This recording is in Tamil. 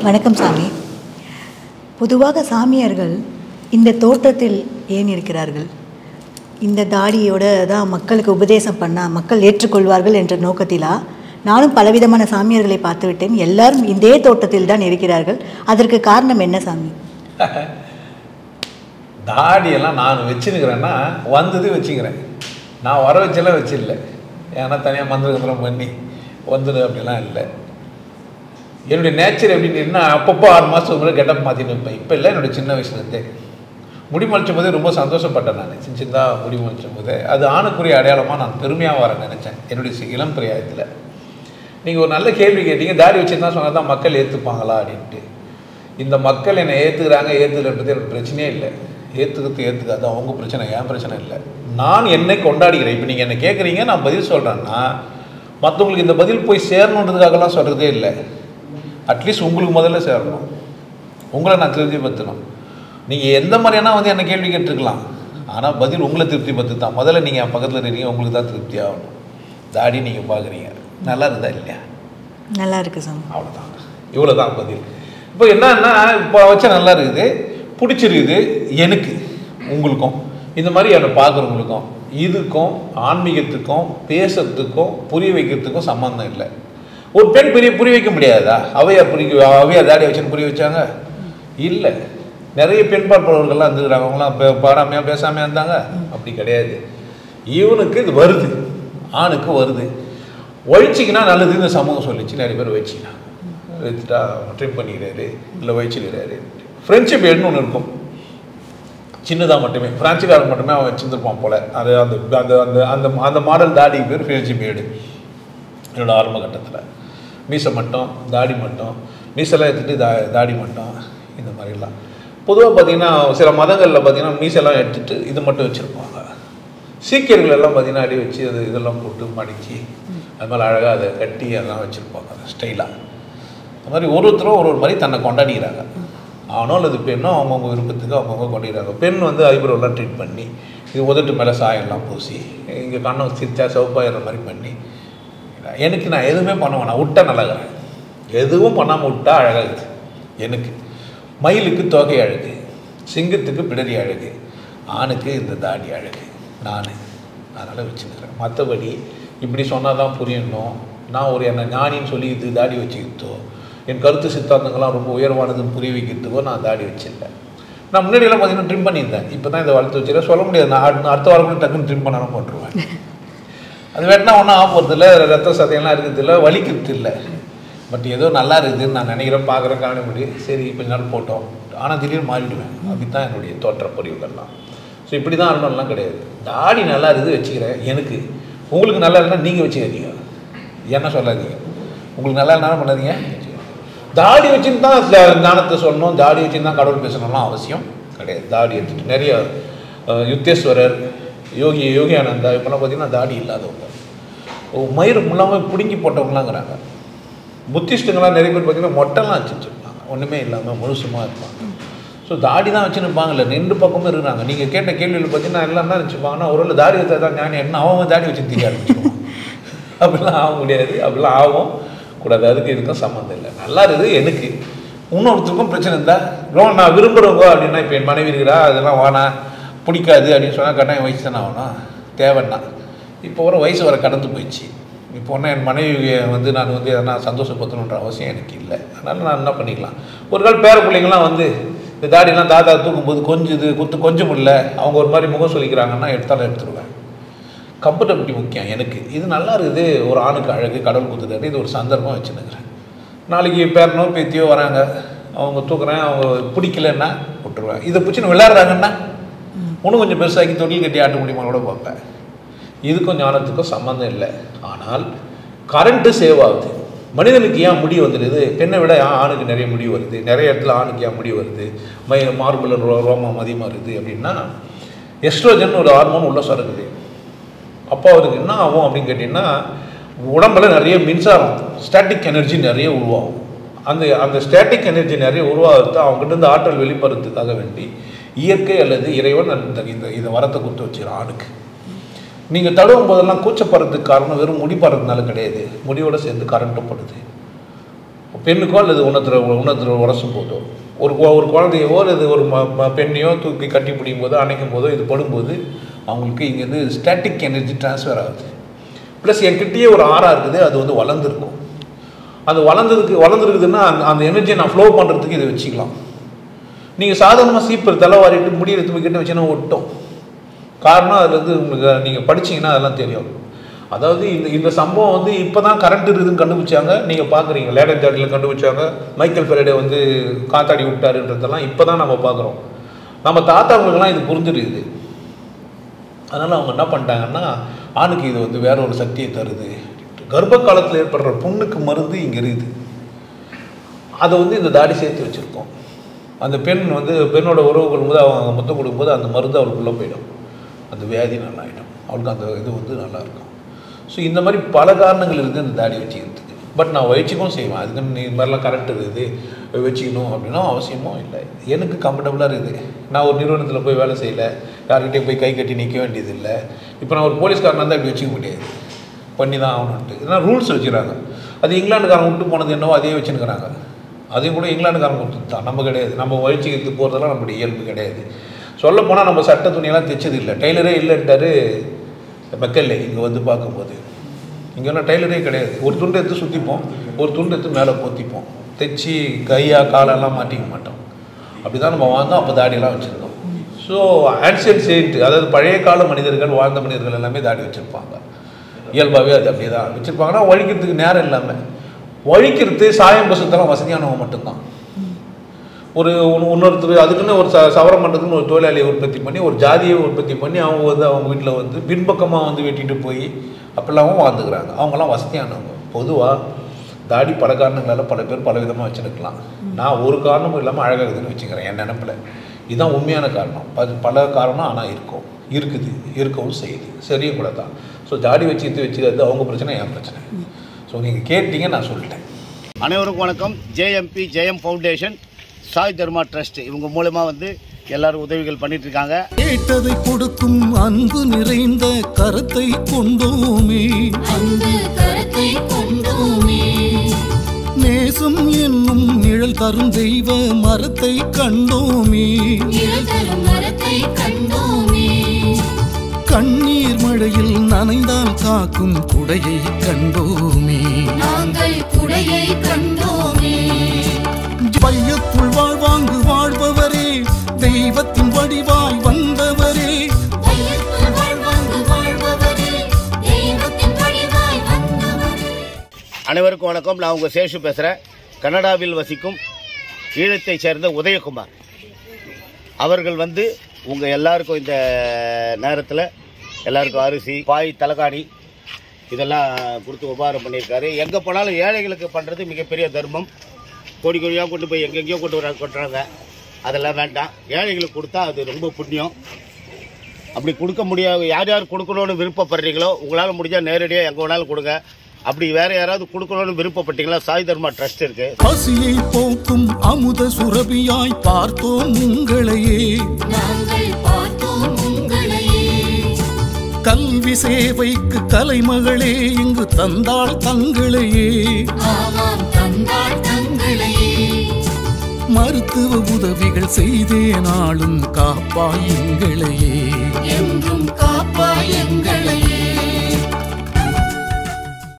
வணக்கம் சாமி பொதுவாக சாமியார்கள் இந்த தோற்றத்தில் ஏன் இருக்கிறார்கள் இந்த தாடியோட தான் மக்களுக்கு உபதேசம் பண்ணால் மக்கள் ஏற்றுக்கொள்வார்கள் என்ற நோக்கத்திலா நானும் பலவிதமான சாமியார்களை பார்த்துவிட்டேன் எல்லாரும் இதே தோட்டத்தில் தான் இருக்கிறார்கள் அதற்கு காரணம் என்ன சாமி தாடியெல்லாம் நான் வச்சுருக்கிறேன்னா வந்தது வச்சுக்கிறேன் நான் வர வச்செல்லாம் வச்சிடல ஏன்னா தனியாக மந்திரகந்திரம் பண்ணி வந்தது அப்படிலாம் இல்லை என்னுடைய நேச்சர் எப்படின்னா அப்பப்போ ஆறு மாதம் முறை கெட்டப் மாற்றின்னு இருப்பேன் இப்போ இல்லை என்னுடைய சின்ன வயசுலேருந்தே முடி முளைச்சும் போதே ரொம்ப சந்தோஷப்பட்டேன் நான் சின்ன சின்னதாக முடி முளைச்சும் போதே அது ஆணுக்குரிய அடையாளமாக நான் பெருமையாக வர நினச்சேன் என்னுடைய சி- இளம் பிரியாயத்தில் நீங்கள் ஒரு நல்ல கேள்வி கேட்டீங்க தாடி வச்சுருந்தா சொன்னால் தான் மக்கள் ஏற்றுப்பாங்களா அப்படின்ட்டு இந்த மக்கள் என்னை ஏற்றுக்கிறாங்க ஏற்றுக்கிறது எனக்கு பிரச்சனையே இல்லை ஏற்றுக்கிறது ஏற்றுக்காது அவங்க பிரச்சனை என் பிரச்சனை இல்லை நான் என்னை கொண்டாடிக்கிறேன் இப்போ நீங்கள் என்ன கேட்குறீங்க நான் பதில் சொல்கிறேன்னா மற்றவங்களுக்கு இந்த பதில் போய் சேரணுன்றதுக்காகலாம் சொல்கிறதே இல்லை அட்லீஸ்ட் உங்களுக்கு முதல்ல சேரணும் உங்களை நான் திருப்திப்படுத்தணும் நீங்கள் எந்த மாதிரியான வந்து என்ன கேள்வி கேட்டிருக்கலாம் ஆனால் பதில் உங்களை திருப்திப்படுத்து தான் முதல்ல நீங்கள் என் பக்கத்தில் இருக்கீங்க உங்களுக்கு தான் திருப்தி ஆகணும் தாடி நீங்கள் பார்க்குறீங்க நல்லா இருந்தா இல்லையா நல்லா இருக்கு சாமி அவ்வளோதான் இவ்வளோ தான் பதில் இப்போ என்னன்னா இப்போ வச்சா நல்லா இருக்குது பிடிச்சிருக்குது எனக்கு உங்களுக்கும் இந்த மாதிரி என்னை பார்க்குறவங்களுக்கும் இதுக்கும் ஆன்மீகத்துக்கும் பேசுறதுக்கும் புரிய வைக்கிறதுக்கும் சம்மந்தம் இல்லை ஒரு பெண் பெரிய புரிய வைக்க முடியாதா அவையார் புரிய அவையார் தாடி வச்சுன்னு புரிய வச்சாங்க இல்லை நிறைய பெண் பார்ப்பவர்கள்லாம் இருந்துக்கிறாங்க அவங்களாம் பே- பாடாமையா பேசாமையா இருந்தாங்க அப்படி கிடையாது இவனுக்கு இது வருது ஆணுக்கு வருது ஒழிச்சிக்கினா நல்லது இந்த சமூகம் சொல்லிச்சு நிறைய பேர் வச்சுக்கினாங்க வச்சுட்டா ட்ரிம் பண்ணிக்கிறாரு இல்லை வச்சுக்கிறாரு ஃப்ரெண்ட்ஷிப் எடுன்னு ஒன்று இருக்கும் சின்னதாக மட்டுமே பிரான்ச்சுக்காரன் மட்டுமே அவன் வச்சுருந்துருப்பான் போல அது அந்த அந்த அந்த அந்த அந்த மாடல் தாடி பேர் ஃப்ரெண்ட்ஷிப் ஏடு என்னோட ஆரம்ப கட்டத்தில் மீசை மட்டும் தாடி மட்டும் மீசெல்லாம் எடுத்துட்டு தா தாடி மட்டும் இந்த மாதிரிலாம் பொதுவாக பார்த்தீங்கன்னா சில மதங்களில் பார்த்தீங்கன்னா மீசெல்லாம் எடுத்துட்டு இது மட்டும் வச்சுருப்பாங்க சீக்கியர்கள் எல்லாம் பார்த்தீங்கன்னா அடி வச்சு அது இதெல்லாம் போட்டு மடித்து அது மேலே அழகாக அதை கட்டி அதெல்லாம் வச்சுருப்பாங்க அதை ஸ்டைலாக அது மாதிரி ஒரு ஒருத்தரும் ஒரு ஒரு மாதிரி தன்னை கொண்டாடிக்கிறாங்க ஆனோ அல்லது பெண்ணோ அவங்கவுங்க விருப்பத்துக்கு அவங்கவுங்க கொண்டாடுறாங்க பெண் வந்து ஐப்ரோலாம் ட்ரீட் பண்ணி இது உதட்டு மேலே சாயம்லாம் பூசி இங்கே கண்ணை சிரிச்சா சிவப்பாயிடுற மாதிரி பண்ணி எனக்கு நான் எதுவுமே பண்ண வேணாம் விட்டா நல்லாகிறேன் எதுவும் பண்ணாமல் விட்டா அழகாகுது எனக்கு மயிலுக்கு தொகை அழகு சிங்கத்துக்கு பிடரி அழகு ஆணுக்கு இந்த தாடி அழகு நான் அதனால் வச்சுக்கிறேன் மற்றபடி இப்படி சொன்னால் தான் புரியணும் நான் ஒரு என்ன ஞானின்னு சொல்லி இது தாடி வச்சுக்கிட்டோ என் கருத்து சித்தாந்தங்கள்லாம் ரொம்ப உயர்வானதுன்னு புரிய வைக்கிறதுக்கோ நான் தாடி வச்சிருந்தேன் நான் முன்னாடியெல்லாம் பார்த்தீங்கன்னா ட்ரிம் பண்ணியிருந்தேன் இப்போ தான் இதை வளர்த்து வச்சுருக்கேன் சொல்ல முடியாது நான் அடுத்த- அடுத்த வாரம் கூட டக்குன்னு ட்ரிம் பண்ணாலும் போட்டுருவேன் அது வெட்டினா ஒன்றும் ஆக போகிறது இல்லை ரத்த சதையெல்லாம் இருக்கிறது இல்லை வலிக்கிறது இல்லை பட் ஏதோ நல்லா இருக்குதுன்னு நான் நினைக்கிறேன் பார்க்குறேன் காண முடியும் சரி கொஞ்ச நாள் போட்டோம் ஆனால் திடீர்னு மாறிடுவேன் அப்படி தான் என்னுடைய தோற்ற பொறிவுகள்லாம் ஸோ இப்படி தான் அருணம்லாம் கிடையாது தாடி நல்லா இருக்குது வச்சுக்கிறேன் எனக்கு உங்களுக்கு நல்லா இருந்தால் நீங்கள் வச்சுக்காதீங்க என்ன சொல்லாதீங்க உங்களுக்கு நல்லா இருந்தாலும் பண்ணாதீங்க தாடி வச்சுன்னு தான் த- ஞானத்தை சொல்லணும் தாடி வச்சுன்னு தான் கடவுள் பேசணும்லாம் அவசியம் கிடையாது தாடி எடுத்துட்டு நிறைய அஹ், யுத்தேஸ்வரர் யோகி யோகியானந்தா இப்போலாம் பார்த்தீங்கன்னா தாடி இல்லாதவங்க ஓ, மயிர் முள்ளாமல் பிடுங்கி போட்டவங்களாங்கிறாங்க புத்திஸ்ட்டுங்களாம் நிறைய பேர் பார்த்தீங்கன்னா மொட்டைலாம் வச்சு வச்சுருப்பாங்க ஒன்றுமே இல்லாமல் முழுசுமாக இருப்பாங்க ஸோ தாடி தான் வச்சுன்னு இருப்பாங்கல்ல ரெண்டு பக்கமும் இருக்கிறாங்க நீங்கள் கேட்ட கேள்வியில் பார்த்தீங்கன்னா எல்லாம் என்ன நினச்சிப்பாங்கன்னா ஒரு வேளை தாடி வச்சா தான் ஞானி என்ன அவன் தாடி வச்சு தீக்க ஆரம்பிச்சிருவான் அப்படிலாம் ஆக முடியாது அப்படிலாம் ஆகும் கூடாது அதுக்கு இதுக்கும் சம்மந்தம் இல்லை நல்லா இருக்குது எனக்கு இன்னொருத்தருக்கும் பிரச்சனை இருந்தால் ரொம்ப நான் விரும்புகிறவங்க அப்படின்னா இப்போ என் மனைவி இருக்கிறா அதெல்லாம் வேணா பிடிக்காது அப்படின்னு சொன்னால் கட்டாயம் வயசு தானே ஆகணும் தேவைன்னா இப்போ வர வயசு வர கடந்து போயிடுச்சு இப்போ ஒன்றும் என் மனைவியை வந்து நான் வந்து எதனா சந்தோஷப்படுத்தணுன்ற அவசியம் எனக்கு இல்லை அதனால் நான் என்ன பண்ணிக்கலாம் ஒரு நாள் பேர பிள்ளைங்களாம் வந்து இந்த தாடியெல்லாம் தாத்தா தூக்கும்போது கொஞ்சுது குத்து கொஞ்சம் முடியல அவங்க ஒரு மாதிரி முகம் சொல்லிக்கிறாங்கன்னா எடுத்தாலும் எடுத்துருவேன் கம்ஃபர்டபிலிட்டி முக்கியம் எனக்கு இது நல்லா இருக்குது ஒரு ஆணுக்கு அழகு கடவுள் குத்துதாடி இது ஒரு சந்தர்ப்பம் வச்சுன்னுக்கிறேன் நாளைக்கு பேரனோ பேத்தியோ வராங்க அவங்க தூக்குறேன் அவங்க பிடிக்கலன்னா விட்டுருவேன் இதை பிடிச்சின்னு விளையாடுறாங்கன்னா இன்னும் கொஞ்சம் பெருசாக்கி தொழில் கட்டி ஆட்ட முடியுமா கூட பார்ப்பேன் இதுக்கும் ஞானத்துக்கும் சம்மந்தம் இல்லை ஆனால் கரண்ட்டு சேவ் ஆகுது மனிதனுக்கு ஏன் முடி வந்துடுது பெண்ணை விட ஏன் ஆணுக்கு நிறைய முடி வருது நிறைய இடத்துல ஆணுக்கு ஏன் முடி வருது மை மார்புல ரோ ரோமம் அதிகமாக இருக்குது அப்படின்னா எஸ்ட்ரோஜன் ஒரு ஹார்மோன் உள்ள சுரக்குது அப்போ அவருக்கு என்ன ஆகும் அப்படின்னு கேட்டிங்கன்னா உடம்புல நிறைய மின்சாரம் ஸ்டாட்டிக் எனர்ஜி நிறைய உருவாகும் அந்த அந்த ஸ்டாட்டிக் எனர்ஜி நிறைய உருவாகிறது அவங்ககிட்ட இருந்து ஆற்றல் வெளிப்படுறதுக்காக வேண்டி இயற்கை அல்லது இறைவன் அந்த இந்த இந்த வரத்தை கொடுத்து வச்சுக்கிறான் ஆணுக்கு நீங்கள் தடவும் போதெல்லாம் கூச்சப்படுறதுக்கு காரணம் வெறும் முடி படுறதுனால கிடையாது முடியோட சேர்ந்து கரண்ட்டும் படுது பெண்ணுக்கோ அல்லது உணத்துல உணத்துல உரசும் போதோ ஒரு கொ- ஒரு குழந்தையவோ அல்லது ஒரு ம ம- பெண்ணையோ தூக்கி கட்டி பிடிக்கும் போதோ அணைக்கும் போதோ இது படும்போது அவங்களுக்கு இங்கேருந்து ஸ்டாட்டிக் எனர்ஜி ட்ரான்ஸ்ஃபர் ஆகுது ப்ளஸ் என்கிட்டயே ஒரு ஆறா இருக்குது அது வந்து வளர்ந்துருக்கும் அது வளர்ந்ததுக்கு வளர்ந்துருக்குதுன்னா அந்த அந்த எனர்ஜியை நான் ஃப்ளோ பண்ணுறதுக்கு இதை வச்சுக்கலாம் நீங்கள் சாதாரணமாக சீப்பர் தலைவாரிட்டு முடியை எடுத்து கிட்ட வச்சுன்னா ஒட்டும் காரணம் அதில் வந்து உங்களுக்கு நீங்கள் படிச்சீங்கன்னா அதெல்லாம் தெரியும் அதாவது இந்த இந்த சம்பவம் வந்து இப்போ தான் கரண்ட் இருக்குதுன்னு கண்டுபிடிச்சாங்க நீங்கள் பார்க்குறீங்க லேடன் ஜாடியில் கண்டுபிடிச்சாங்க மைக்கேல் ஃபெரடே வந்து காத்தாடி விட்டாருன்றதெல்லாம் இப்போ தான் நம்ம பார்க்குறோம் நம்ம தாத்தாங்களுக்கெல்லாம் இது புரிஞ்சிருக்குது அதனால் அவங்க என்ன பண்ணிட்டாங்கன்னா ஆணுக்கு இது வந்து வேற ஒரு சக்தியை தருது கர்ப்ப காலத்தில் ஏற்படுற புண்ணுக்கு மருந்து இங்கே இருக்குது அதை வந்து இந்த தாடி சேர்த்து வச்சுருக்கோம் அந்த பெண் வந்து பெண்ணோட உறவு கொள்ளும்போது அவங்க முத்தம் கொடுக்கும்போது அந்த மருந்து அவளுக்குள்ளே போயிடும் அந்த வியாதி நல்லா ஆகிடும் அவளுக்கு அந்த இது வந்து நல்லா இருக்கும் ஸோ இந்த மாதிரி பல காரணங்கள் இருக்குது இந்த தாடி வச்சுக்கிறதுக்கு பட் நான் வச்சுக்கவும் செய்வேன் அதுக்கு நீ இது மாதிரிலாம் கரெக்ட் இருக்குது வச்சுக்கணும் அப்படின்னா அவசியமும் இல்லை எனக்கு கம்ஃபர்டபுளாக இருக்குது நான் ஒரு நிறுவனத்தில் போய் வேலை செய்யலை யார்கிட்டயும் போய் கை கட்டி நிற்க வேண்டியது இல்லை இப்போ நான் ஒரு போலீஸ்காரனாக இருந்தால் இப்படி வச்சுக்க முடியாது பண்ணி தான் ஆகணுன்ட்டு இதெல்லாம் ரூல்ஸ் வச்சுக்கிறாங்க அது இங்கிலாந்துக்காரன் விட்டு போனது என்னவோ அதே வச்சுருக்கிறாங்க அதையும் கூட இங்கிலாந்துக்காரன் கொடுத்து தான் நம்ம கிடையாது நம்ம வழிச்சிக்கிறதுக்கு போகிறதெல்லாம் நம்மளுடைய இயல்பு கிடையாது சொல்லப் போனால் நம்ம சட்ட துணியெல்லாம் தைச்சது இல்லை டெய்லரே இல்லைன்ட்டாரு மெக்கல்லே இங்கே வந்து பார்க்கும்போது இங்கே ஒன்றும் டெய்லரே கிடையாது ஒரு துண்டு எடுத்து சுற்றிப்போம் ஒரு துண்டு எடுத்து மேலே போத்திப்போம் தைச்சி கையா காலெல்லாம் மாட்டிக்க மாட்டோம் அப்படி தான் நம்ம வாழ்ந்தோம் அப்போ தாடியெல்லாம் வச்சுருந்தோம் ஸோ ஆன்சியன் செயின்ட் அதாவது பழைய கால மனிதர்கள் வாழ்ந்த மனிதர்கள் எல்லாமே தாடி வச்சுருப்பாங்க இயல்பாகவே அது அப்படியே தான் வச்சுருப்பாங்கன்னா வழிக்கிறதுக்கு நேரம் இல்லாமல் வழிக்கிறது சாயம் பசத்தெல்லாம் வசதியானவங்க மட்டும்தான் ஒரு ஒன்னு- இன்னொருத்தர் அதுக்குன்னு ஒரு ச சவரம் பண்ணுறதுக்குன்னு ஒரு தொழிலாளியை உற்பத்தி பண்ணி ஒரு ஜாதியை உற்பத்தி பண்ணி அவங்க வந்து அவங்க வீட்டில் வந்து பின்பக்கமாக வந்து வெட்டிட்டு போய் அப்படிலாமும் வாழ்ந்துக்கிறாங்க அவங்களாம் வசதியானவங்க பொதுவாக தாடி பல காரணங்களால் பல பேர் பல விதமாக வச்சுருக்கலாம் நான் ஒரு காரணமும் இல்லாமல் அழகாக இருக்குதுன்னு வச்சுக்கிறேன் என் நினப்பில் இதுதான் உண்மையான காரணம் பல பல காரணம் ஆனால் இருக்கும் இருக்குது இருக்கவும் செய்யுது சரியும் கூட தான் ஸோ தாடி வச்சுக்கிட்டு வச்சுக்கிறது அவங்க பிரச்சனை என் பிரச்சனை ஸோ நீங்கள் கேட்டீங்க நான் சொல்லிட்டேன் அனைவருக்கும் வணக்கம் JMP Jayam foundation Sai Dharma trust இவங்க மூலமா வந்து எல்லாரும் உதவிகள் பண்ணிட்டு இருக்காங்க கேட்டதை கொடுக்கும் அன்பு நிறைந்த கரத்தை கொண்டோமே அன்பு கரத்தை கொண்டோமே நேசம் என்னும் நிழல் தரும் தெய்வ மரத்தை கண்டோமே நிழல் தரும் மரத்தை கண்டோமே கண்ணீர் மழையில் நனைந்தால் காக்கும் குடையை கண்டோமே நாங்கள் குடையை கண்டோமே பையத்துள் வாழ்வாங்கு வாழ்பவரே தெய்வத்தின் வடிவாய் வந்தவரே வையத்துள் வாழ்வாங்கு வாழ்பவரே தெய்வத்தின் வடிவாய் வந்தவரே அனைவருக்கும் வணக்கம் நான் உங்க சேஷு பேசுறேன் கனடாவில் வசிக்கும் ஈழத்தைச் சேர்ந்த உதயகுமார் அவர்கள் வந்து உங்க எல்லாருக்கும் இந்த நேரத்தில் எல்லாருக்கும் அரிசி பாய் தலகாணி இதெல்லாம் கொடுத்து உபகாரம் பண்ணியிருக்காரு எங்கே போனாலும் ஏழைகளுக்கு பண்ணுறது மிகப்பெரிய தர்மம் கோடி கோடியாக கொண்டு போய் எங்கெங்கேயோ கொண்டு வர கொட்டுறாங்க அதெல்லாம் வேண்டாம் ஏழைகளுக்கு கொடுத்தா அது ரொம்ப புண்ணியம் அப்படி கொடுக்க முடியாது யார் யார் கொடுக்கணும்னு விருப்பப்படுறீங்களோ உங்களால் முடிஞ்சால் நேரடியாக எங்கே வேணாலும் கொடுங்க அப்படி வேற யாராவது கொடுக்கணும்னு விருப்பப்பட்டீங்களா சாய் தர்மா ட்ரஸ்ட் இருக்கு பசியை போக்கும் அமுத சுரபியாய் பார்த்தோம் உங்களையே நாங்கள் பார்த்தோம் உங்களையே கல்வி சேவைக்கு கலைமகளே இங்கு தந்தாள் தங்களையே ஆமாம் தந்தாள் தங்களையே மருத்துவ உதவிகள் செய்தே நாளும் காப்பாய் எங்களையே என்றும் காப்பாய் எங்களையே